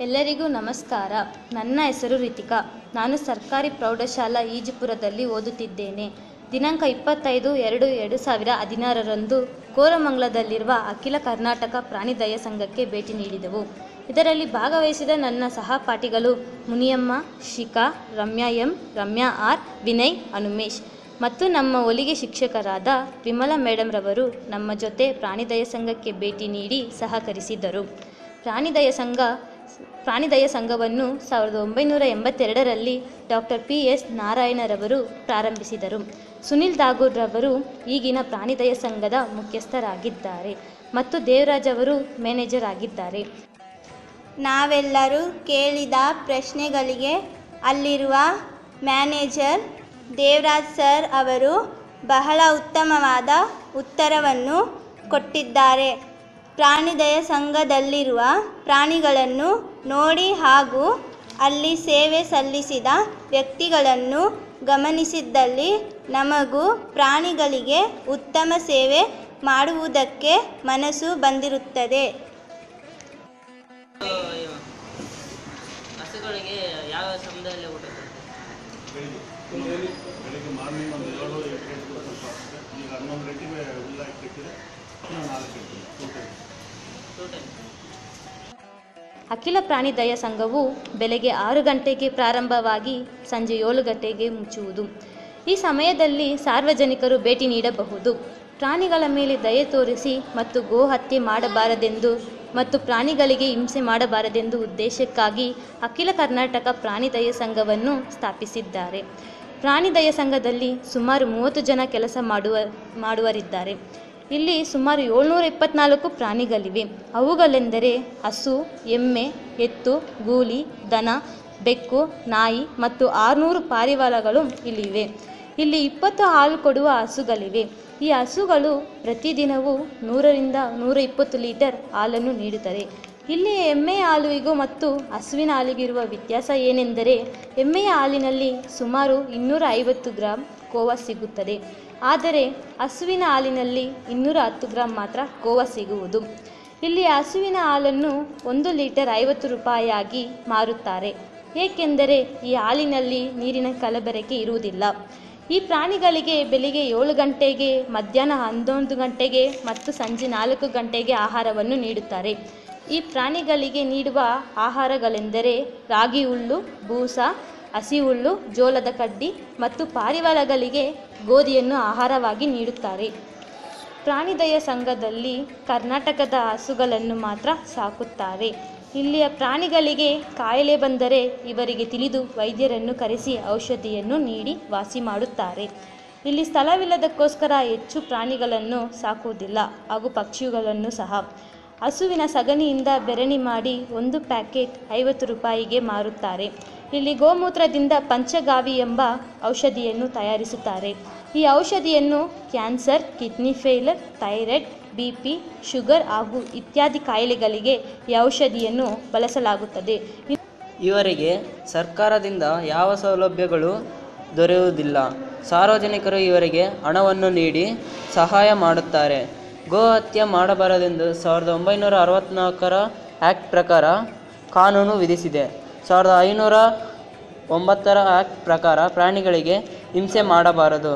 ಎಲ್ಲರಿಗೂ ನಮಸ್ಕಾರ ನನ್ನ ಹೆಸರು ರಿತಿಕಾ ನಾನು ಸರ್ಕಾರಿ ಪ್ರೌಢಶಾಲಾ ಈಜುಪುರದಲ್ಲಿ ಓದುತ್ತಿದ್ದೇನೆ ದಿನಾಂಕ ಇಪ್ಪತ್ತೈದು ಎರಡು ಎರಡು ಸಾವಿರ ಹದಿನಾರರಂದು ಕೋರಮಂಗಲದಲ್ಲಿರುವ ಅಖಿಲ ಕರ್ನಾಟಕ ಪ್ರಾಣಿದಯ ಸಂಘಕ್ಕೆ ಭೇಟಿ ನೀಡಿದೆವು ಇದರಲ್ಲಿ ಭಾಗವಹಿಸಿದ ನನ್ನ ಸಹಪಾಠಿಗಳು ಮುನಿಯಮ್ಮ ಶಿಖಾ ರಮ್ಯಾ ಎಂ ರಮ್ಯಾ ಆರ್ ವಿನಯ್ ಅನುಮೇಶ್ ಮತ್ತು ನಮ್ಮ ಹೊಲಿಗೆ ಶಿಕ್ಷಕರಾದ ವಿಮಲಾ ಮೇಡಮ್ ರವರು ನಮ್ಮ ಜೊತೆ ಪ್ರಾಣಿದಯ ಸಂಘಕ್ಕೆ ಭೇಟಿ ನೀಡಿ ಸಹಕರಿಸಿದ್ದರು ಪ್ರಾಣಿದಯ ಸಂಘ ಪ್ರಾಣಿದಯ ಸಂಘವನ್ನು ಸಾವಿರದ ಒಂಬೈನೂರ ಎಂಬತ್ತೆರಡರಲ್ಲಿ ಡಾಕ್ಟರ್ ಪಿ ಎಸ್ ನಾರಾಯಣರವರು ಪ್ರಾರಂಭಿಸಿದರು ಸುನಿಲ್ ದಾಗೂರ್ ರವರು ಈಗಿನ ಪ್ರಾಣಿದಯ ಸಂಘದ ಮುಖ್ಯಸ್ಥರಾಗಿದ್ದಾರೆ ಮತ್ತು ದೇವರಾಜ್ ಅವರು ಮ್ಯಾನೇಜರ್ ಆಗಿದ್ದಾರೆ ನಾವೆಲ್ಲರೂ ಕೇಳಿದ ಪ್ರಶ್ನೆಗಳಿಗೆ ಅಲ್ಲಿರುವ ಮ್ಯಾನೇಜರ್ ದೇವರಾಜ್ ಸರ್ ಅವರು ಬಹಳ ಉತ್ತಮವಾದ ಉತ್ತರವನ್ನು ಕೊಟ್ಟಿದ್ದಾರೆ ಪ್ರಾಣಿದಯ ಸಂಘದಲ್ಲಿರುವ ಪ್ರಾಣಿಗಳನ್ನು ನೋಡಿ ಹಾಗೂ ಅಲ್ಲಿ ಸೇವೆ ಸಲ್ಲಿಸಿದ ವ್ಯಕ್ತಿಗಳನ್ನು ಗಮನಿಸಿದ್ದಲ್ಲಿ ನಮಗೂ ಪ್ರಾಣಿಗಳಿಗೆ ಉತ್ತಮ ಸೇವೆ ಮಾಡುವುದಕ್ಕೆ ಮನಸ್ಸು ಬಂದಿರುತ್ತದೆ ಹಸುಗಳಿಗೆ ಯಾವ ಸಮಯದಲ್ಲಿ ಊಟ ಬೆಳಿಗ್ಗೆ ಮಾರ್ನಿಂಗ್ ಒಂದು ಏಳು ಎಂಟು ಗಂಟೆಗೆ ಸ್ವಲ್ಪ ಆಗುತ್ತೆ ಈಗ ಹನ್ನೊಂದು ಗಂಟೆಗೆ ಇಲ್ಲ ಇಟ್ಟಿರ್ತೀವಿ ಇನ್ನು ನಾಲ್ಕು ಗಂಟೆಗೆ ಟೂ ಟೈಮ್ ಟೂ ಟೈಮ್ ಅಖಿಲ ಪ್ರಾಣಿದಯ ಸಂಘವು ಬೆಳಗ್ಗೆ ಆರು ಗಂಟೆಗೆ ಪ್ರಾರಂಭವಾಗಿ ಸಂಜೆ ಏಳು ಗಂಟೆಗೆ ಮುಚ್ಚುವುದು ಈ ಸಮಯದಲ್ಲಿ ಸಾರ್ವಜನಿಕರು ಭೇಟಿ ನೀಡಬಹುದು ಪ್ರಾಣಿಗಳ ಮೇಲೆ ದಯೆ ತೋರಿಸಿ ಮತ್ತು ಗೋ ಹತ್ಯೆ ಮಾಡಬಾರದೆಂದು ಮತ್ತು ಪ್ರಾಣಿಗಳಿಗೆ ಹಿಂಸೆ ಮಾಡಬಾರದೆಂದು ಉದ್ದೇಶಕ್ಕಾಗಿ ಅಖಿಲ ಕರ್ನಾಟಕ ಪ್ರಾಣಿದಯ ಸಂಘವನ್ನು ಸ್ಥಾಪಿಸಿದ್ದಾರೆ ಪ್ರಾಣಿದಯ ಸಂಘದಲ್ಲಿ ಸುಮಾರು ಮೂವತ್ತು ಜನ ಕೆಲಸ ಮಾಡುವ ಮಾಡುವರಿದ್ದಾರೆ ಇಲ್ಲಿ ಸುಮಾರು ಏಳ್ನೂರ ಇಪ್ಪತ್ನಾಲ್ಕು ಪ್ರಾಣಿಗಳಿವೆ ಅವುಗಳೆಂದರೆ ಹಸು ಎಮ್ಮೆ ಎತ್ತು ಗೂಳಿ ದನ ಬೆಕ್ಕು ನಾಯಿ ಮತ್ತು ಆರುನೂರು ಪಾರಿವಾಳಗಳು ಇಲ್ಲಿವೆ ಇಲ್ಲಿ ಇಪ್ಪತ್ತು ಹಾಲು ಕೊಡುವ ಹಸುಗಳಿವೆ ಈ ಹಸುಗಳು ಪ್ರತಿದಿನವೂ ನೂರರಿಂದ ನೂರ ಇಪ್ಪತ್ತು ಲೀಟರ್ ಹಾಲನ್ನು ನೀಡುತ್ತದೆ ಇಲ್ಲಿ ಎಮ್ಮೆಯ ಹಾಲುವಿಗೂ ಮತ್ತು ಹಸುವಿನ ಹಾಲಿಗಿರುವ ವ್ಯತ್ಯಾಸ ಏನೆಂದರೆ ಎಮ್ಮೆಯ ಹಾಲಿನಲ್ಲಿ ಸುಮಾರು ಇನ್ನೂರ ಐವತ್ತು ಗ್ರಾಂ ಕೋವಾ ಸಿಗುತ್ತದೆ ಆದರೆ ಹಸುವಿನ ಹಾಲಿನಲ್ಲಿ ಇನ್ನೂರ ಹತ್ತು ಗ್ರಾಂ ಮಾತ್ರ ಕೋವಾ ಸಿಗುವುದು ಇಲ್ಲಿ ಹಸುವಿನ ಹಾಲನ್ನು ಒಂದು ಲೀಟರ್ ಐವತ್ತು ರೂಪಾಯಿಯಾಗಿ ಮಾರುತ್ತಾರೆ ಏಕೆಂದರೆ ಈ ಹಾಲಿನಲ್ಲಿ ನೀರಿನ ಕಲಬೆರಕೆ ಇರುವುದಿಲ್ಲ ಈ ಪ್ರಾಣಿಗಳಿಗೆ ಬೆಳಿಗ್ಗೆ ಏಳು ಗಂಟೆಗೆ ಮಧ್ಯಾಹ್ನ ಹನ್ನೊಂದು ಗಂಟೆಗೆ ಮತ್ತು ಸಂಜೆ ನಾಲ್ಕು ಗಂಟೆಗೆ ಆಹಾರವನ್ನು ನೀಡುತ್ತಾರೆ ಈ ಪ್ರಾಣಿಗಳಿಗೆ ನೀಡುವ ಆಹಾರಗಳೆಂದರೆ ರಾಗಿ ಹುಲ್ಲು ಬೂಸ ಹಸಿ ಹುಲ್ಲು ಜೋಳದ ಕಡ್ಡಿ ಮತ್ತು ಪಾರಿವಾಳಗಳಿಗೆ ಗೋಧಿಯನ್ನು ಆಹಾರವಾಗಿ ನೀಡುತ್ತಾರೆ ಪ್ರಾಣಿದಯ ಸಂಘದಲ್ಲಿ ಕರ್ನಾಟಕದ ಹಸುಗಳನ್ನು ಮಾತ್ರ ಸಾಕುತ್ತಾರೆ ಇಲ್ಲಿಯ ಪ್ರಾಣಿಗಳಿಗೆ ಕಾಯಿಲೆ ಬಂದರೆ ಇವರಿಗೆ ತಿಳಿದು ವೈದ್ಯರನ್ನು ಕರೆಸಿ ಔಷಧಿಯನ್ನು ನೀಡಿ ವಾಸಿ ಮಾಡುತ್ತಾರೆ ಇಲ್ಲಿ ಸ್ಥಳವಿಲ್ಲದಕ್ಕೋಸ್ಕರ ಹೆಚ್ಚು ಪ್ರಾಣಿಗಳನ್ನು ಸಾಕುವುದಿಲ್ಲ ಹಾಗೂ ಪಕ್ಷಿಗಳನ್ನು ಸಹ ಹಸುವಿನ ಸಗಣಿಯಿಂದ ಬೆರಣಿ ಮಾಡಿ ಒಂದು ಪ್ಯಾಕೆಟ್ ಐವತ್ತು ರೂಪಾಯಿಗೆ ಮಾರುತ್ತಾರೆ ಇಲ್ಲಿ ಗೋಮೂತ್ರದಿಂದ ಪಂಚಗಾವಿ ಎಂಬ ಔಷಧಿಯನ್ನು ತಯಾರಿಸುತ್ತಾರೆ ಈ ಔಷಧಿಯನ್ನು cancer kidney failure thyroid B P sugar ಹಾಗೂ ಇತ್ಯಾದಿ ಕಾಯಿಲೆಗಳಿಗೆ ಈ ಔಷಧಿಯನ್ನು ಬಳಸಲಾಗುತ್ತದೆ ಇವರಿಗೆ ಸರ್ಕಾರದಿಂದ ಯಾವ ಸೌಲಭ್ಯಗಳು ದೊರೆಯುವುದಿಲ್ಲ ಸಾರ್ವಜನಿಕರು ಇವರಿಗೆ ಹಣವನ್ನು ನೀಡಿ ಸಹಾಯ ಮಾಡುತ್ತಾರೆ ಗೋ ಹತ್ಯೆ ಮಾಡಬಾರದೆಂದು ಸಾವಿರದ ಒಂಬೈನೂರ ಅರವತ್ತ್ನಾಲ್ಕರ ಆ್ಯಕ್ಟ್ ಪ್ರಕಾರ ಕಾನೂನು ವಿಧಿಸಿದೆ ಸಾವಿರದ ಐನೂರ ಒಂಬತ್ತರ ಆ್ಯಕ್ಟ್ ಪ್ರಕಾರ ಪ್ರಾಣಿಗಳಿಗೆ ಹಿಂಸೆ ಮಾಡಬಾರದು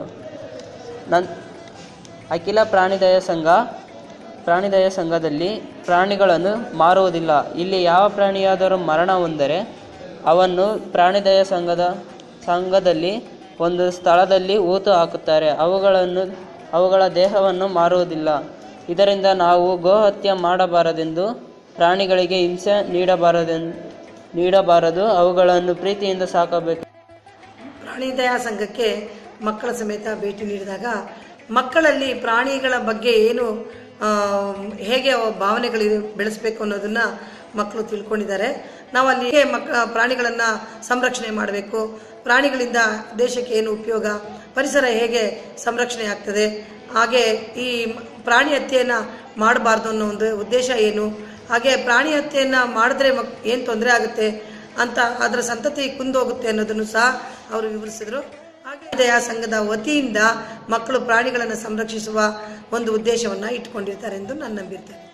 ನನ್ ಅಖಿಲ ಪ್ರಾಣಿದಯ ಸಂಘ ಪ್ರಾಣಿದಯ ಸಂಘದಲ್ಲಿ ಪ್ರಾಣಿಗಳನ್ನು ಮಾರುವುದಿಲ್ಲ ಇಲ್ಲಿ ಯಾವ ಪ್ರಾಣಿಯಾದರೂ ಮರಣ ಹೊಂದರೆ ಅವನ್ನು ಪ್ರಾಣಿದಯ ಸಂಘದ ಸಂಘದಲ್ಲಿ ಒಂದು ಸ್ಥಳದಲ್ಲಿ ಊತು ಹಾಕುತ್ತಾರೆ ಅವುಗಳನ್ನು ಅವುಗಳ ದೇಹವನ್ನು ಮಾರುವುದಿಲ್ಲ ಇದರಿಂದ ನಾವು ಗೋಹತ್ಯೆ ಮಾಡಬಾರದೆಂದು ಪ್ರಾಣಿಗಳಿಗೆ ಹಿಂಸೆ ನೀಡಬಾರದೆಂದು ನೀಡಬಾರದು ಅವುಗಳನ್ನು ಪ್ರೀತಿಯಿಂದ ಸಾಕಬೇಕು ಪ್ರಾಣಿದಯ ಸಂಘಕ್ಕೆ ಮಕ್ಕಳ ಸಮೇತ ಭೇಟಿ ನೀಡಿದಾಗ ಮಕ್ಕಳಲ್ಲಿ ಪ್ರಾಣಿಗಳ ಬಗ್ಗೆ ಏನು ಆ, ಹೇಗೆ ಅವ ಭಾವನೆಗಳು ಬೆಳೆಸಬೇಕು ಅನ್ನೋದನ್ನ ಮಕ್ಕಳು ತಿಳ್ಕೊಂಡಿದ್ದಾರೆ ನಾವು ಅಲ್ಲಿ ಹೇಗೆ ಮಕ್ಕ ಪ್ರಾಣಿಗಳನ್ನ ಸಂರಕ್ಷಣೆ ಮಾಡಬೇಕು ಪ್ರಾಣಿಗಳಿಂದ ದೇಶಕ್ಕೆ ಏನು ಉಪಯೋಗ ಪರಿಸರ ಹೇಗೆ ಸಂರಕ್ಷಣೆ ಆಗ್ತದೆ ಹಾಗೆ ಈ ಪ್ರಾಣಿ ಹತ್ಯೆಯನ್ನ ಮಾಡಬಾರ್ದು ಅನ್ನೋ ಒಂದು ಉದ್ದೇಶ ಏನು ಹಾಗೆ ಪ್ರಾಣಿ ಹತ್ಯೆಯನ್ನ ಮಾಡಿದ್ರೆ ಮಕ್ ಏನು ತೊಂದರೆ ಆಗುತ್ತೆ ಅಂತ ಅದರ ಸಂತತಿ ಕುಂದೋಗುತ್ತೆ ಅನ್ನೋದನ್ನು ಸಹ ಅವರು ವಿವರಿಸಿದರು ಹಾಗೆ ದಯಾ ಸಂಘದ ವತಿಯಿಂದ ಮಕ್ಕಳು ಪ್ರಾಣಿಗಳನ್ನು ಸಂರಕ್ಷಿಸುವ ಒಂದು ಉದ್ದೇಶವನ್ನ ಇಟ್ಕೊಂಡಿರ್ತಾರೆ ಎಂದು ನಾನು ನಂಬಿರ್ತೇನೆ